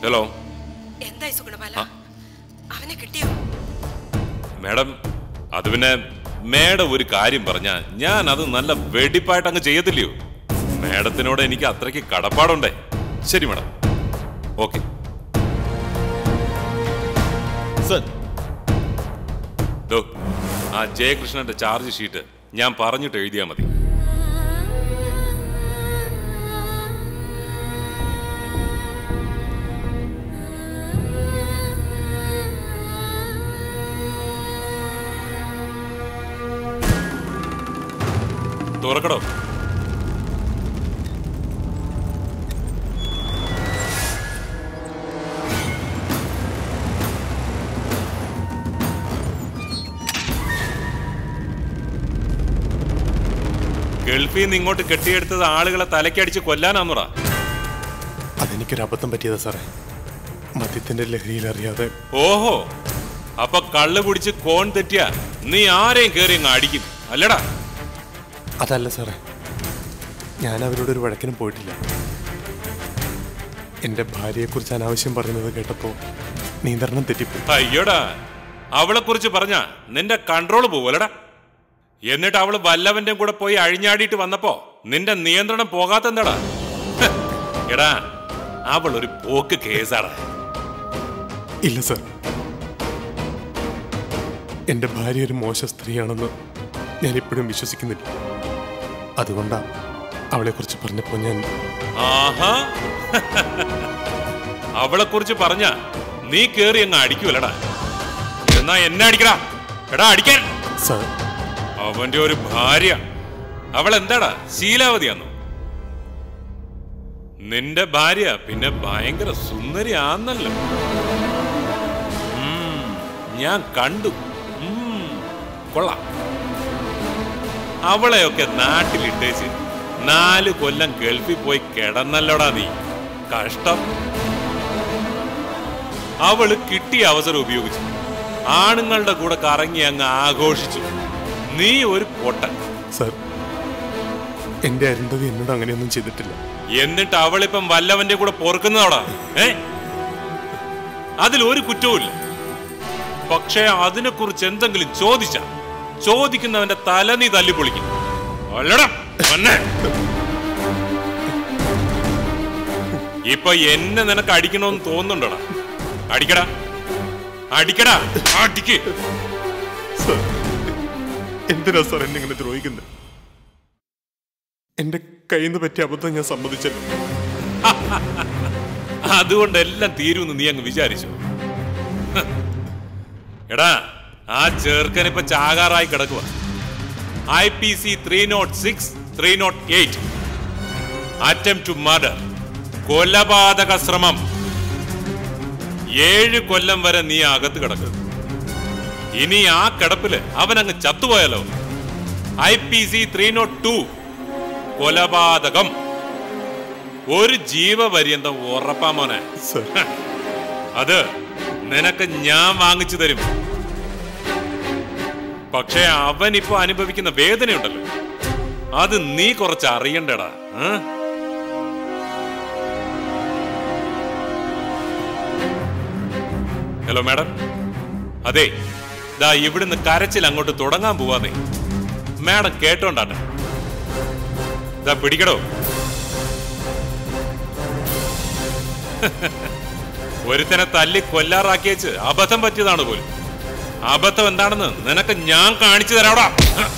Hello എന്തായി സുഗുണബാല ആ. അവനെ കിട്ടിയോ മാഡം അത് പിന്നെ മേഡം ഒരു കാര്യം പറഞ്ഞ ഞാൻ അത് നല്ല വെടിപ്പായിട്ട് അങ്ങ് ചെയ്യത്തില്ലയോ മേഡത്തിനോട് എനിക്ക് അത്രയ്ക്ക് കടപ്പാടുണ്ടേ ശരി മാഡം ഓക്കെ സർ ദോ, ആ ജയകൃഷ്ണന്റെ ചാർജ് ഷീറ്റ് ഞാൻ പറഞ്ഞിട്ട് എഴുതിയാൽ മതി തുറക്കടോ ഗൾഫിൽ നിന്ന് ഇങ്ങോട്ട് കെട്ടിയെടുത്തത് ആളുകളെ തലക്കടിച്ച് കൊല്ലാനാന്നോടാ അതെനിക്കൊരു അബദ്ധം പറ്റിയതാ സാറേ മദ്യത്തിന്റെ ലഹരിയിൽ അറിയാതെ ഓഹോ അപ്പൊ കള്ള് കുടിച്ച് കോൺ തെറ്റിയ നീ ആരെയും കേറി അങ്ങ് അടിക്കും അല്ലടാ അതല്ല സാറേ ഞാൻ അവരോട് ഒരു വഴക്കിനും പോയിട്ടില്ല എൻ്റെ ഭാര്യയെക്കുറിച്ച് അനാവശ്യം പറയുന്നത് കേട്ടപ്പോൾ നിയന്ത്രണം തെറ്റിപ്പോയി അയ്യോടാ അവളെ കുറിച്ച് പറഞ്ഞ നിന്റെ കൺട്രോൾ പോവല്ലടാ എന്നിട്ട് അവള് വല്ലവന്റെ കൂടെ പോയി അഴിഞ്ഞാടിയിട്ട് വന്നപ്പോ നിന്റെ നിയന്ത്രണം പോകാത്തെന്താടാ ഹ്, എടാ അവൾ ഒരു പോക്ക് കേസാടാ ഇല്ല സർ എൻ്റെ ഭാര്യ ഒരു മോശ സ്ത്രീയാണെന്ന് ഞാൻ ഇപ്പോഴും വിശ്വസിക്കുന്നില്ല അതുകൊണ്ടാ അവളെക്കുറിച്ച് പറഞ്ഞപ്പോൾ ഞാൻ ആഹാ അവളെ കുറിച്ച് പറഞ്ഞ നീ കേറി അങ്ങ് അടിക്കൂലടാ എന്നാ എന്നെ അടിക്കടാ എടാ അടിക്കാൻ സർ അവന്റെ ഒരു ഭാര്യ അവൾ എന്താടാ ശീലാവതിയാന്നോ നിന്റെ ഭാര്യ പിന്നെ ഭയങ്കര സുന്ദരിയാന്നല്ലോ ഉം, ഞാൻ കണ്ടു ഉം, കൊള്ളാം അവളെയൊക്കെ നാട്ടിലിട്ടേച്ച് നാല് കൊല്ലം ഗൾഫിൽ പോയി കിടന്നല്ലോടാ നീ കഷ്ടം അവള് കിട്ടിയ അവസരം ഉപയോഗിച്ചു ആണുങ്ങളുടെ കൂടെ കറങ്ങി അങ്ങ് ആഘോഷിച്ചു നീ ഒരു പൊട്ടൻ സർ എൻ്റെ അരുന്ധതി എന്നോട് അങ്ങനെയൊന്നും ചെയ്തിട്ടില്ല എന്നിട്ട് അവളിപ്പം വല്ലവന്റെ കൂടെ പൊറുക്കുന്നതാടാ ഏ അതിൽ ഒരു കുറ്റവുമില്ല പക്ഷേ അതിനെക്കുറിച്ച് എന്തെങ്കിലും ചോദിച്ച ചോദിക്കുന്നവന്റെ തല നീ തല്ലിപ്പൊളിക്കും അല്ലടാ പൊന്നെ. ഇപ്പൊ എന്നെ നിനക്ക് അടിക്കണമെന്ന് തോന്നുന്നുണ്ടോടാ അടിക്കടാ അടിക്കടാ അടിക്ക് സർ എന്തിനാ സാർ എന്നെ ഇങ്ങനെ ദ്രോഹിക്കുന്നത് എൻ്റെ കയ്യിൽ നിന്ന് പറ്റിയ അബദ്ധം ഞാൻ സമ്മതിച്ചല്ലോ അതുകൊണ്ട് എല്ലാം തീരുമെന്ന് നീ അങ്ങ് വിചാരിച്ചു ഹ്. എടാ ആ ചെറുക്കൻ ഇപ്പൊ ചാകാറായി കിടക്കുക I P C three nought six three nought eight attempt to murder കൊലപാതക ശ്രമം ഏഴ് കൊല്ലം വരെ നീ അകത്ത് കിടക്കും ഇനി ആ കിടപ്പില് അവൻ അങ്ങ് ചത്തുപോയാലോ I P C three nought two കൊലപാതകം ഒരു ജീവപര്യന്തം ഉറപ്പാ മോനെ സർ അത് നിനക്ക് ഞാൻ വാങ്ങിച്ചു തരും പക്ഷേ അവൻ ഇപ്പൊ അനുഭവിക്കുന്ന വേദനയുണ്ടല്ലോ അത് നീ കുറച്ച് അറിയണ്ടടാ ഏ? ഹലോ മാഡം അതെ ദാ ഇവിടുന്ന് കരച്ചിൽ അങ്ങോട്ട് തുടങ്ങാൻ പോവാതെ മാഡം കേട്ടോണ്ടാട്ടെ ദാ പിടിക്കടോ ഒരുത്തനെ തല്ലി കൊല്ലാറാക്കിയേച്ച് അബദ്ധം പറ്റിയതാണ് പോലും അബദ്ധം എന്താണെന്ന് നിനക്ക് ഞാൻ കാണിച്ചു തരാടാ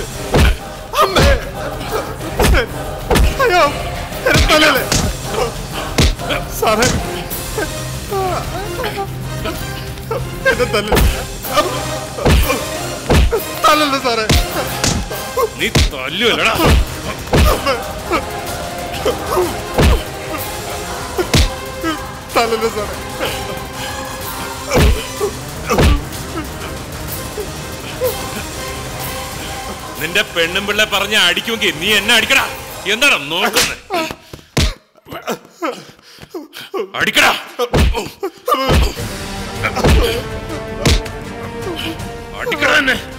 അയ്യോ എന്റെ തലയില്. സാറേ എന്റെ തല തലല്ല സാറേ നീ തല്ലുവല്ലടാ തലല്ല സാറേ നിന്റെ പെണ്ണും പിള്ളെ പറഞ്ഞ അടിക്കുമെങ്കിൽ നീ എന്നെ അടിക്കടാ എന്താണ് നോക്കുന്നത് അടിക്കടാ അടിക്കടാ എന്നെ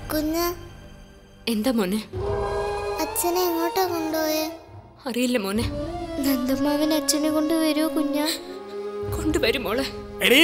കുഞ്ഞ് എന്താ മോനെ അച്ഛനെ എങ്ങോട്ടാ കൊണ്ടുപോയേ അറിയില്ല മോനെ നന്ദമാവൻ അച്ഛനെ കൊണ്ട് വരുമോ കുഞ്ഞ കൊണ്ടുവരും മോളെ എടീ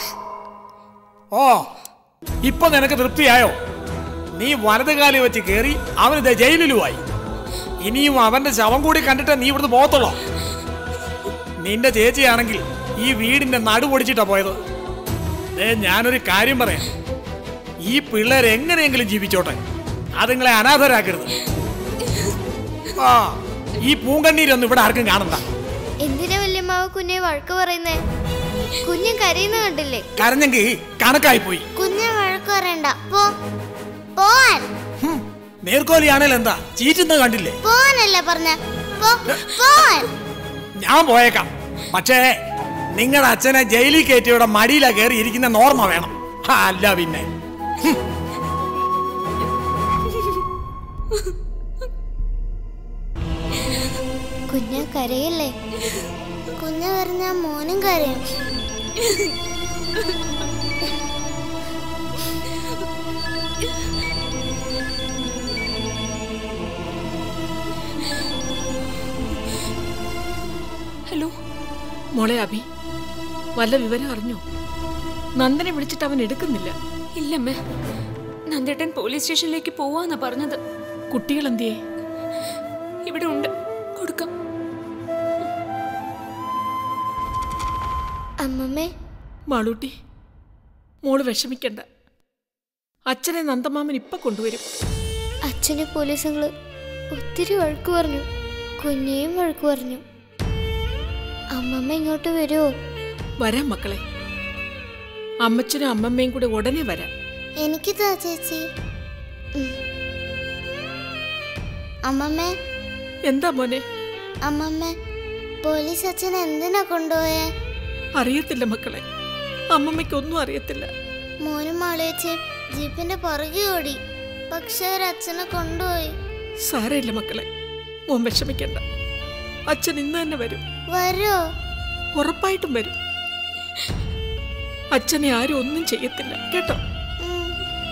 ഓ ഇപ്പൊ നിനക്ക് തൃപ്തിയായോ നീ വലത് കാലി വെച്ച് കേറി അവനിത് ജയിലിലുമായി ഇനിയും അവന്റെ ശവം കൂടി കണ്ടിട്ട് നീ ഇവിടുന്ന് പോകത്തുള്ളോ നിന്റെ ചേച്ചിയാണെങ്കിൽ ഈ വീടിന്റെ നടു പൊടിച്ചിട്ടാ പോയത് ദേ ഞാനൊരു കാര്യം പറയാം ഈ പിള്ളേർ എങ്ങനെയെങ്കിലും ജീവിച്ചോട്ടെ അതുങ്ങളെ അനാഥരാക്കരുത് ആ ഈ പൂങ്കണ്ണീരൊന്നും ഇവിടെ ആർക്കും കാണണ്ട എന്തിനാ വല്യമ്മാവ് കുഞ്ഞെ വഴക്ക് പറയുന്നേ കുഞ്ഞ് കരയുന്ന കണ്ടില്ലേ കരഞ്ഞെങ്കിൽ കണക്കായി പോയി കുഞ്ഞെ വഴക്ക് പറയണ്ട പോ പോവാൻ ഹും, നേർക്കോലിയാണേൽ എന്താ ചീറ്റുന്നത് കണ്ടില്ലേ പോവാനല്ലേ പറഞ്ഞ പോ പോവാൻ ഞാൻ പോയേക്കാം പക്ഷേ നിങ്ങളുടെ അച്ഛനെ ജയിലിൽ കയറ്റിയുടെ മടിയിലാ കയറി ഇരിക്കുന്ന നോർമ വേണം ആ, അല്ല പിന്നെ കുഞ്ഞ കരയല്ലേ കുഞ്ഞ പറഞ്ഞ മോനും കരയും ഹലോ മോളെ അഭി വല്ല വിവരം അറിഞ്ഞോ നന്ദനെ വിളിച്ചിട്ട് അവൻ എടുക്കുന്നില്ല ഇല്ലമ്മേ നന്ദേട്ടൻ പോലീസ് സ്റ്റേഷനിലേക്ക് പോവാന്നാ പറഞ്ഞത് കുട്ടികൾ എന്തിയേ ഇവിടെ ഉണ്ട് കൊടുക്കാം അമ്മമ്മേ മാളൂട്ടി മോള് വിഷമിക്കണ്ട അച്ഛനെ നന്ദമാമൻ ഇപ്പൊ കൊണ്ടുവരും അച്ഛനെ പോലീസുകള് ഒത്തിരി വഴക്ക് പറഞ്ഞു കുഞ്ഞെയും വഴക്ക് പറഞ്ഞു അമ്മമ്മ ഇങ്ങോട്ട് വരുമോ വരാം മക്കളെ അമ്മച്ചനും അമ്മമ്മയും കൂടെ ഉടനെ വരാം എനിക്ക് താ ചേച്ചി ഉം. അമ്മമ്മേ എന്താ മോനെ അമ്മമ്മ പോലീസ് അച്ഛൻ എന്തിനാ കൊണ്ടുപോയേ അറിയത്തില്ല മക്കളെ അമ്മമ്മയ്ക്കൊന്നും അറിയത്തില്ല മോനും മാളിയച്ചയും ജീപ്പിന്റെ പുറകെ ഓടി പക്ഷെ അവരച്ഛനെ കൊണ്ടുപോയി സാരമില്ല മക്കളെ മോൻ വിഷമിക്കണ്ട അച്ഛൻ ഇന്ന് തന്നെ വരും വരോ ഉറപ്പായിട്ടും വരും അച്ഛനെ ആരും ഒന്നും ചെയ്യത്തില്ല കേട്ടോ ഉം.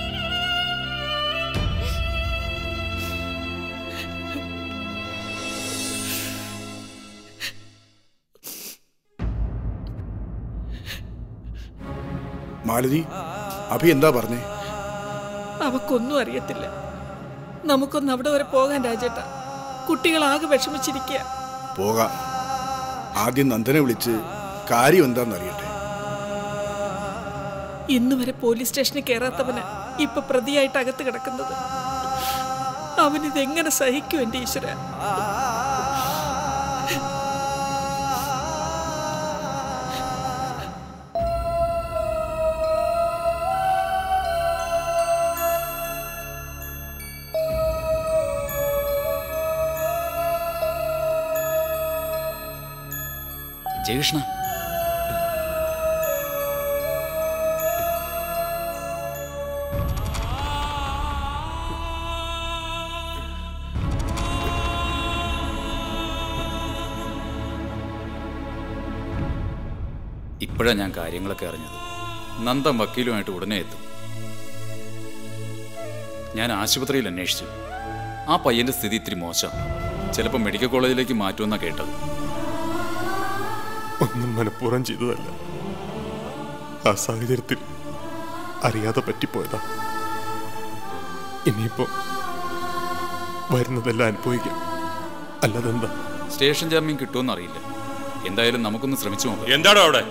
മാലതി അഭി എന്താ പറഞ്ഞേ അവക്കൊന്നും അറിയത്തില്ല നമുക്കൊന്ന് അവിടെ വരെ പോകാൻ രാജേട്ട കുട്ടികളാകെ വിഷമിച്ചിരിക്കുക പോകാം ആദ്യം നന്ദനെ വിളിച്ച് കാര്യം എന്താണെന്നറിയട്ടെ ഇന്ന് വരെ പോലീസ് സ്റ്റേഷനിൽ കയറാത്തവന് ഇപ്പൊ പ്രതിയായിട്ട് അകത്ത് കിടക്കുന്നത് അവനിതെങ്ങനെ സഹിക്കും എന്റെ ഈശ്വര ജയകൃഷ്ണ ഇപ്പോഴാണ് ഞാൻ കാര്യങ്ങളൊക്കെ അറിഞ്ഞത് നന്ദൻ വക്കീലുമായിട്ട് ഉടനെ എത്തും ഞാൻ ആശുപത്രിയിൽ അന്വേഷിച്ചു ആ പയ്യന്റെ സ്ഥിതി ഇത്തിരി മോശം ചിലപ്പോൾ മെഡിക്കൽ കോളേജിലേക്ക് മാറ്റുമെന്നാണ് കേട്ടത് ഒന്നും മനഃപൂർവ്വം ചെയ്തതല്ല ആ സാഹചര്യത്തിൽ അറിയാതെ പറ്റിപ്പോയതാ ഇനിയിപ്പോ വരുന്നതെല്ലാം അനുഭവിക്കാം അല്ലാതെന്താ സ്റ്റേഷൻ ജാമ്യം കിട്ടുമെന്ന് അറിയില്ല എന്തായാലും നമുക്കൊന്ന് ശ്രമിച്ചു നോക്കാം എന്താടോ അവിടെ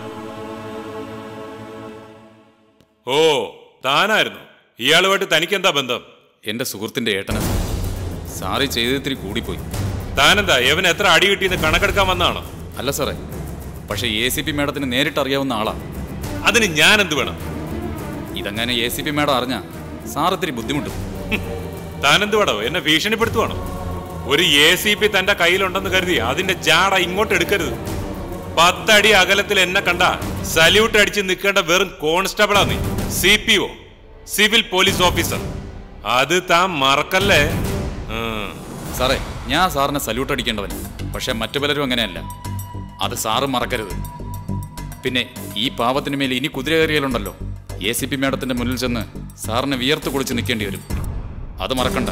ഓ താനായിരുന്നു ഇയാളുമായിട്ട് തനിക്കെന്താ ബന്ധം എന്റെ സുഹൃത്തിന്റെ ഏട്ടന സാറി ചെയ്തതിരി കൂടിപ്പോയി താനെന്താ യവൻ എത്ര അടി കിട്ടിയെന്ന് കണക്കെടുക്കാൻ വന്നാണോ അല്ല സാറേ പക്ഷേ എ സി പി മാഡത്തിന് നേരിട്ട് അറിയാവുന്ന ആളാ അതിന് ഞാൻ എന്ത് വേണം ഇതങ്ങനെ എ സി പി മാഡം അറിഞ്ഞാ സാർ ഇത്തിരി ബുദ്ധിമുട്ടും താനെന്ത് വേടോ എന്നെ ഭീഷണിപ്പെടുത്തുവാണോ ഒരു എ സി പി തന്റെ കയ്യിലുണ്ടെന്ന് കരുതി അതിന്റെ ജാട ഇങ്ങോട്ട് എടുക്കരുത് പത്തടി അകലത്തിൽ എന്നെ കണ്ട സല്യൂട്ട് അടിച്ച് നിൽക്കേണ്ട വെറും കോൺസ്റ്റബിളാ നീ C P O civil police officer അത് താൻ മറക്കല്ലേ ഉം. സാറേ ഞാൻ സാറിനെ സല്യൂട്ട് അടിക്കേണ്ടവൻ പക്ഷെ മറ്റു പലരും അങ്ങനെയല്ല അത് സാറ് മറക്കരുത് പിന്നെ ഈ പാവത്തിന് മേലെ ഇനി കുതിര കയറിയാലുണ്ടല്ലോ എ സി പി മാഡത്തിന്റെ മുന്നിൽ ചെന്ന് സാറിനെ വിയർത്ത് കുളിച്ച് നിൽക്കേണ്ടി വരും അത് മറക്കണ്ട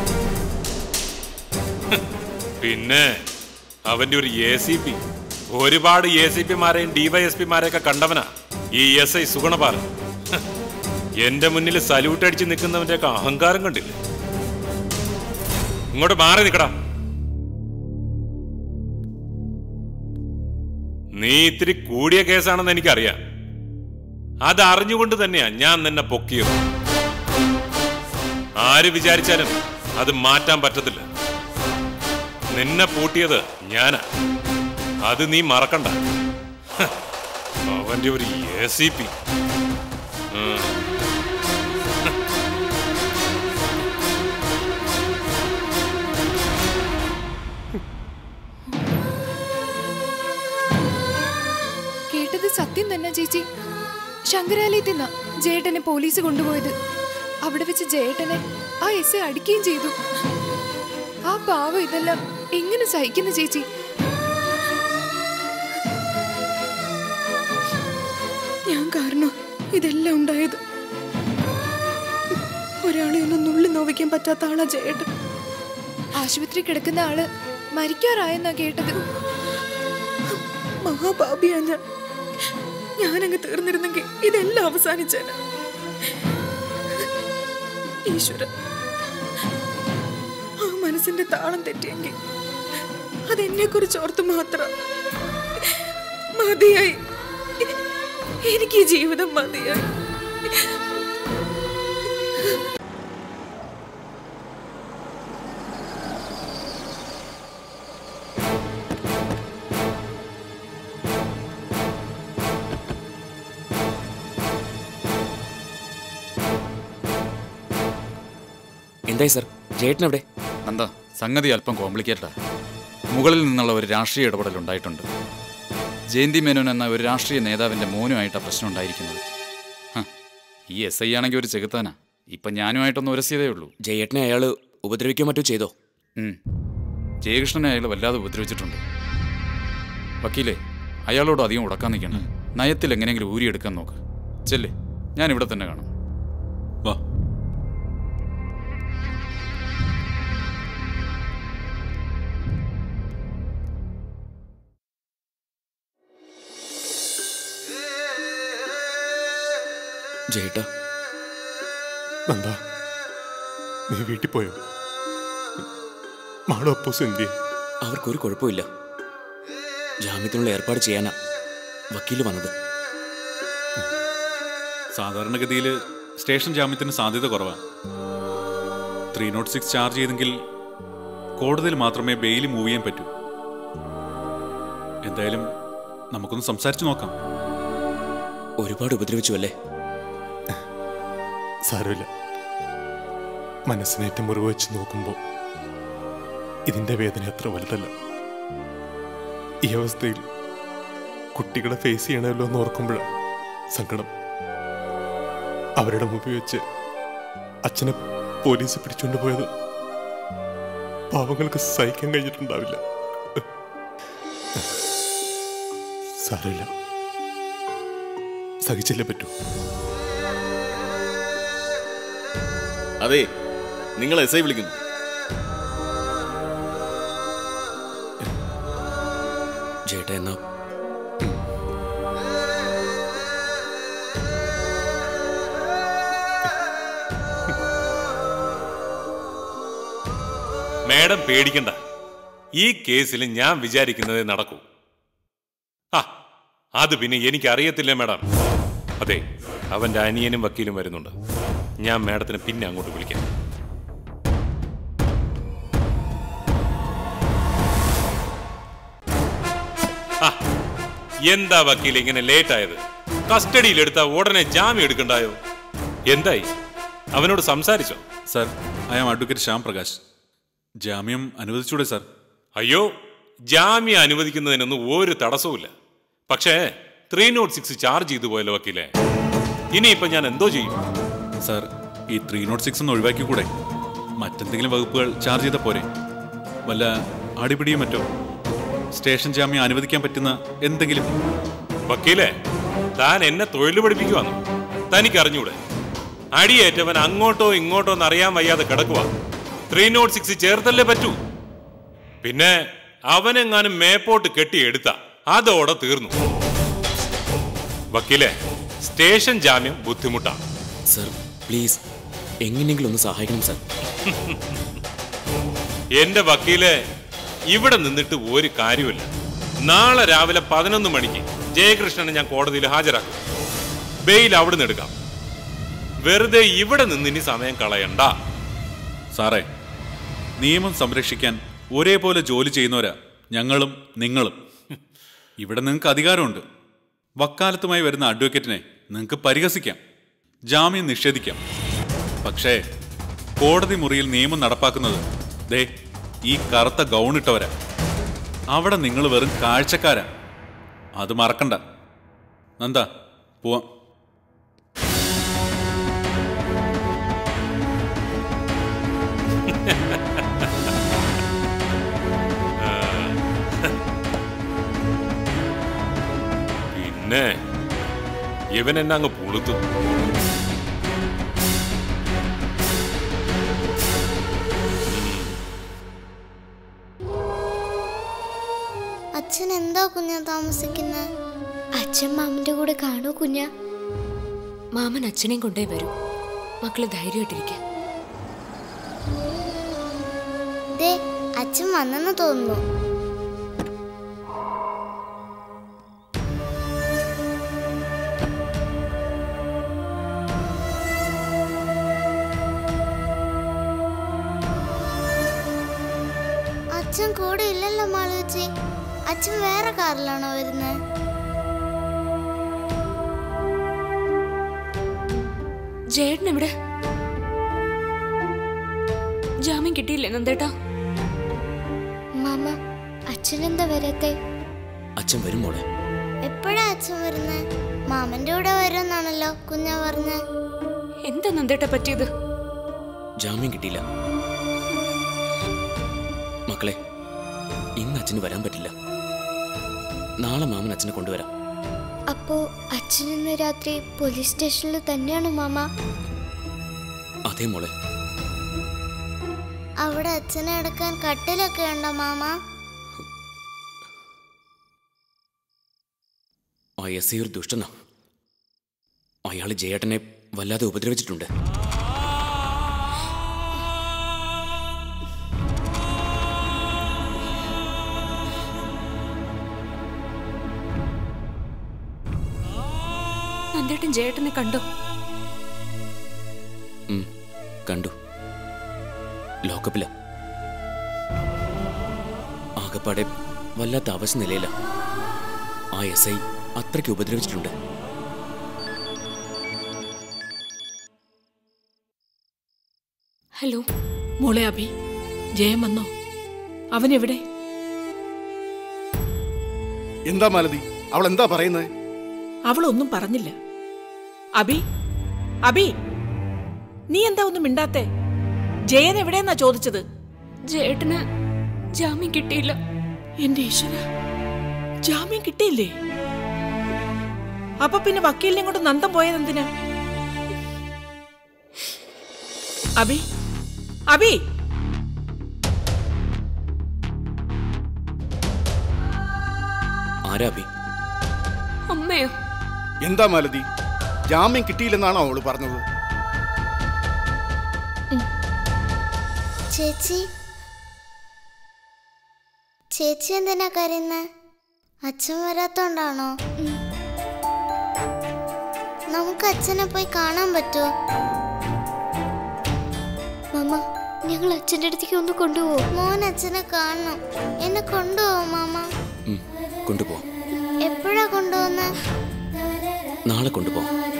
പിന്നെ അവന്റെ ഒരു എ സി പി ഒരുപാട് എ സി പിമാരെയും ഡിവൈഎസ്പിമാരെയൊക്കെ കണ്ടവനാ ഈ എസ് ഐ സുഗുണപാലൻ ഹ്, എന്റെ മുന്നിൽ സല്യൂട്ട് അടിച്ച് നിൽക്കുന്നവന്റെ ഒക്കെ അഹങ്കാരം കണ്ടില്ലേ ഇങ്ങോട്ട് മാറി നിക്കടാ നീ ഇത്തിരി കൂടിയ കേസാണെന്ന് എനിക്കറിയാം അത് അറിഞ്ഞുകൊണ്ട് തന്നെയാ ഞാൻ നിന്നെ പൊക്കിയത് ആര് വിചാരിച്ചാലും അത് മാറ്റാൻ പറ്റത്തില്ല നിന്നെ പൂട്ടിയത് ഞാനാ അത് നീ മറക്കണ്ട ഹ, അവന്റെ ഒരു എ സി പി കേട്ടത് സത്യം തന്നെ ചേച്ചി ശങ്കരാലയത്തിൽ നിന്നാ ജേട്ടനെ പോലീസ് കൊണ്ടുപോയത് അവിടെ വെച്ച് ജേട്ടനെ ആ എസ് എ അടിക്കുകയും ചെയ്തു ആ പാവം ഇതെല്ലാം എങ്ങനെ സഹിക്കുന്നു ചേച്ചി ഞാൻ കാരണം ഇതെല്ലാം ഉണ്ടായത് ഒരാളെ ഒന്നും നുള്ളി നോവിക്കാൻ പറ്റാത്ത ആളാ ജേട്ടൻ ആശുപത്രി കിടക്കുന്ന ആള് മരിക്കാറായെന്നാ കേട്ടത് മഹാപാപിയാ ഞാൻ ഞാനങ്ങ് തീർന്നിരുന്നെങ്കിൽ ഇതെല്ലാം അവസാനിച്ചേനെ ഈശ്വര ആ മനസ്സിന്റെ താളം തെറ്റിയെങ്കിൽ അതെന്നെ കുറിച്ച് ഓർത്ത് മാത്രം മതിയായി എനിക്ക് ഈ ജീവിതം മതിയായി എന്തായി സർ ജേട്ടൻ എവിടെ നന്ദ സംഗതി അല്പം കോംപ്ലിക്കേറ്റഡാ മുകളിൽ നിന്നുള്ള ഒരു രാഷ്ട്രീയ ഇടപെടൽ ഉണ്ടായിട്ടുണ്ട് ജയന്തി മേനോൻ എന്ന ഒരു രാഷ്ട്രീയ നേതാവിന്റെ മോനുമായിട്ടാണ് പ്രശ്നം ഉണ്ടായിരിക്കുന്നത് ഹ, ഈ എസ് ഐ ആണെങ്കിൽ ഒരു ചെകുത്താനാ ഇപ്പൊ ഞാനുമായിട്ടൊന്ന് ഉരസിയതേ ഉള്ളൂ ജയേട്ടനെ അയാൾ ഉപദ്രവിക്കുകയോ മറ്റോ ചെയ്തോ ഉം. ജയകൃഷ്ണനെ അയാൾ വല്ലാതെ ഉപദ്രവിച്ചിട്ടുണ്ട് വക്കീലേ അയാളോട് അധികം ഉടക്കാൻ നിൽക്കണ്ട നയത്തിൽ എങ്ങനെയെങ്കിലും ഊരിയെടുക്കാൻ നോക്ക് ചെല്ലേ ഞാൻ ഇവിടെ തന്നെ കാണും വാ ജയേട്ടാ നന്ദ നീ വീട്ടിൽ പോയോ മാളോ അപ്പൂസ് എന്തി അവർക്കൊരു കുഴപ്പമില്ല ജാമ്യത്തിനുള്ള ഏർപ്പാട് ചെയ്യാനാ വക്കീല് വന്നത് സാധാരണഗതിയിൽ സ്റ്റേഷൻ ജാമ്യത്തിന് സാധ്യത കുറവാണ് ത്രീ നോട്ട് സിക്സ് ചാർജ് ചെയ്തെങ്കിൽ കോടതിയിൽ മാത്രമേ ബെയിൽ മൂവ് ചെയ്യാൻ പറ്റൂ എന്തായാലും നമുക്കൊന്ന് സംസാരിച്ചു നോക്കാം ഒരുപാട് ഉപദ്രവിച്ചു അല്ലേ സാരമില്ല മനസ്സിനേറ്റ മുറിവ് വെച്ച് നോക്കുമ്പോൾ ഇതിന്റെ വേദന അത്ര വലുതല്ല ഈ അവസ്ഥയിൽ കുട്ടികളെ ഫേസ് ചെയ്യണമല്ലോ എന്ന് ഓർക്കുമ്പോഴാണ് സങ്കടം അവരുടെ മുമ്പിൽ വെച്ച് അച്ഛനെ പോലീസ് പിടിച്ചുകൊണ്ട് പോയത് പാവങ്ങൾക്ക് സഹിക്കാൻ കഴിഞ്ഞിട്ടുണ്ടാവില്ല സാരമില്ല സഹിച്ചില്ലേ പറ്റൂ അതെ നിങ്ങൾ എസ് ഐ വിളിക്കുന്നു ജേട്ടാ എന്നാ മേഡം പേടിക്കണ്ട ഈ കേസിൽ ഞാൻ വിചാരിക്കുന്നതേ നടക്കൂ ആ അത് പിന്നെ എനിക്ക് അറിയത്തില്ല മേഡം അതെ അവന്റെ അനിയനും വക്കീലും വരുന്നുണ്ട് ഞാൻ മേഡത്തിന് പിന്നെ അങ്ങോട്ട് വിളിക്കാം ആ, എന്താ വക്കീൽ ഇങ്ങനെ ലേറ്റ് ആയത് കസ്റ്റഡിയിൽ എടുത്ത ഉടനെ ജാമ്യം എടുക്കണ്ടായോ എന്തായി അവനോട് സംസാരിച്ചോ sir I am advocate Shyam Prakash ജാമ്യം അനുവദിച്ചൂടെ സർ അയ്യോ ജാമ്യം അനുവദിക്കുന്നതിനൊന്നും ഒരു തടസ്സവുമില്ല പക്ഷേ ത്രീ നോട്ട് സിക്സ് ചാർജ് ചെയ്തു പോയല്ലോ വക്കീലെ ഇനിയിപ്പോ ഞാൻ എന്തോ ചെയ്യും സർ ഈ ത്രീ നോട്ട് സിക്സ് ഒന്ന് ഒഴിവാക്കി കൂടെ മറ്റെന്തെങ്കിലും വകുപ്പുകൾ ചാർജ് ചെയ്ത പോരെ വല്ല അടിപിടിയും മറ്റോ സ്റ്റേഷൻ ജാമ്യം അനുവദിക്കാൻ പറ്റുന്ന എന്തെങ്കിലും വക്കീലെ താൻ എന്നെ തൊഴിൽ പഠിപ്പിക്കുവാന്നു തനിക്ക് അറിഞ്ഞൂടെ അടിയേറ്റവൻ അങ്ങോട്ടോ ഇങ്ങോട്ടോ എന്ന് അറിയാൻ വയ്യാതെ കിടക്കുക ത്രീ നോട്ട് സിക്സ് ചേർത്തല്ലേ പറ്റൂ പിന്നെ അവനെങ്ങാനും മേപ്പോട്ട് കെട്ടിയെടുത്ത അതോടെ തീർന്നു വക്കീലെ സ്റ്റേഷൻ ജാമ്യം ബുദ്ധിമുട്ടാണ് സർ പ്ലീസ് എങ്ങനെയെങ്കിലും ഒന്ന് സഹായിക്കണം സർ എന്റെ വക്കീലെ ഇവിടെ നിന്നിട്ട് ഒരു കാര്യമില്ല നാളെ രാവിലെ പതിനൊന്ന് മണിക്ക് ജയകൃഷ്ണനെ ഞാൻ കോടതിയിൽ ഹാജരാക്കും ബെയിൽ അവിടുന്ന് എടുക്കാം വെറുതെ ഇവിടെ നിന്ന് ഇനി സമയം കളയണ്ട സാറേ നിയമം സംരക്ഷിക്കാൻ ഒരേപോലെ ജോലി ചെയ്യുന്നവരാ ഞങ്ങളും നിങ്ങളും ഇവിടെ നിങ്ങൾക്ക് അധികാരമുണ്ട് വക്കാലത്തുമായി വരുന്ന അഡ്വക്കേറ്റിനെ നിങ്ങൾക്ക് പരിഹസിക്കാം ജാമ്യം നിഷേധിക്കാം പക്ഷേ കോടതി മുറിയിൽ നിയമം നടപ്പാക്കുന്നത് ദേ ഈ കറുത്ത ഗൗണിട്ടവരാ അവിടെ നിങ്ങൾ വെറും കാഴ്ചക്കാരാ അത് മറക്കണ്ട നന്ദ പോവാം പിന്നെ ഇവൻ എന്നെ അങ്ങ് പുളുത്തു അച്ഛൻ എന്താ കുഞ്ഞാ താമസിക്കുന്നത് അച്ഛൻ മാമന്റെ കൂടെ കാണൂ കുഞ്ഞ മാമൻ അച്ഛനെയും കൊണ്ടേ വരും മക്കള് ധൈര്യമായിട്ടിരിക്കുക ദേ അച്ഛൻ വന്നെന്ന് തോന്നുന്നു അച്ഛൻ കൂടെ ഇല്ലല്ലോ മാളുവച്ചി അച്ഛൻ വേറെ കാറിലാണോ വരുന്നത് ജേട്ടൻ എവിടെ ജാമ്യം കിട്ടിയില്ലേ നന്ദേട്ടാ മാമ അച്ഛൻ എന്താ വരത്തെ അച്ഛൻ വരും മോളെ എപ്പോഴാ അച്ഛൻ വരുന്നത് മാമന്റെ കൂടെ വരുമെന്നാണല്ലോ കുഞ്ഞാ പറഞ്ഞ എന്താ നന്ദേട്ട പറ്റിയത് ജാമ്യം കിട്ടിയില്ല മക്കളെ ഇന്ന് അച്ഛന് വരാൻ പറ്റില്ല നാളെ മാമൻ അച്ഛനെ കൊണ്ടുവരാം അപ്പോ അച്ഛൻ ഇന്ന് രാത്രി പോലീസ് സ്റ്റേഷനിൽ തന്നെയാണ് മാമ അതേ മോളെ അവിടെ അച്ഛനെ അടക്കാൻ കട്ടിലൊക്കെ ഉണ്ടോ മാമ ആ എസ് ഐ ഒരു ദുഷ്ടനാ അയാൾ ജയേട്ടനെ വല്ലാതെ ഉപദ്രവിച്ചിട്ടുണ്ട് നന്ദേട്ടൻ ജേട്ടനെ കണ്ടോ ഉം, കണ്ടു ലോക്കപ്പില ആകപ്പാടെ വല്ലാത്ത അവശ നിലയില ആ എസ് ഐ അത്രയ്ക്ക് ഉപദ്രവിച്ചിട്ടുണ്ട് ഹലോ മോളെ അഭി ജയം വന്നോ അവൻ എവിടെ എന്താ മാലതി അവൾ എന്താ പറയുന്നത് അവളൊന്നും പറഞ്ഞില്ല അബി അബി നീ എന്താ ഒന്നും മിണ്ടാത്തെ ജയൻ എവിടെയെന്നാ ചോദിച്ചത് ജേട്ടന് ജാമ്യം കിട്ടിയില്ല എന്റെ ഈശ്വര ജാമ്യം കിട്ടിയില്ലേ അപ്പൊ പിന്നെ വക്കീലിനെ കൊണ്ട് നന്ദം പോയത് എന്തിനാ അബി അബി ആരാ അഭി അമ്മയോ എന്താ മാലതി ജാമ്യം കിട്ടിയില്ലെന്നാണോ അവള് പറഞ്ഞത് ചേച്ചി ചേച്ചി എന്തിനാ കരയുന്നത് അച്ഛൻ വരാത്തോണ്ടാണോ നമുക്ക് അച്ഛനെ പോയി കാണാൻ പറ്റുമോ മാമ ഞങ്ങൾ അച്ഛൻ്റെ അടുത്തേക്ക് ഒന്ന് കൊണ്ടുപോകും മോൻ അച്ഛനെ കാണണം എന്നെ കൊണ്ടുപോകും മാമ ഉം, കൊണ്ടുപോവാം എപ്പോഴാ കൊണ്ടുപോകുന്നത് നാളെ കൊണ്ടുപോവാം